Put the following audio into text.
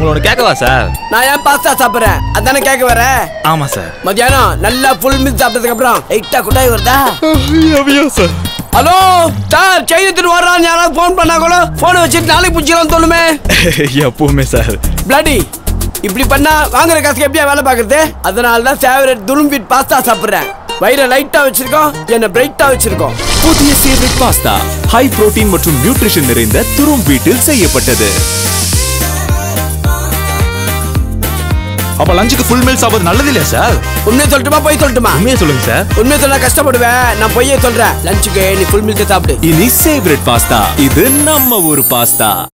உங்களோட கேட்கவா சார் நான் ஏன் பாஸ்தா சாப்பிடுறேன் அதானே கேட்க வர ஆமா சார் மத்தியானம் நல்லா ஃபுல் மீல் சாப்பிட்டதுக்கு அப்புறம் லைட்டா குட்டாய் வருதா ஐயோ சார் ஹலோ சார் செயின் எடுத்துட்டு வர்றான்னு யாராவது ஃபோன் பண்ணா கூட போனை வச்சுட்டு நாளைக்கு பிடிச்சிடலாம் தோணுமே எப்பவுமே சார் பிளாடி இப்படி பண்ணா வாங்குற காசுக்கு எப்படியா வேலை பார்க்கறது அதனால தான் ஃபேவரட் துரும்பிட் பாஸ்தா சாப்பிடுறேன் வயிறை லைட்டா வச்சிருக்கோம் என்ன பிரைட்டா வச்சிருக்கோம் புதிய சேவிட் பாஸ்தா ஹை புரோட்டீன் மற்றும் நியூட்ரிஷன் நிறைந்த துரும் வீட்டில் செய்யப்பட்டது அப்ப லஞ்சுக்கு ஃபுல் மீல் சாப்பிடுறது நல்லது இல்லையா சார் உண்மையை சொல்லட்டுமா போய் சொல்லட்டுமா உண்மையை சொல்லுங்க சார் உண்மையை சொன்னா கஷ்டப்படுவேன் நான் பொய்யே சொல்றேன் லஞ்சுக்கு நீ ஃபுல் மீல்க்கு சாப்பிடு இனி சேவரட் பாஸ்தா இது நம்ம ஊர் பாஸ்தா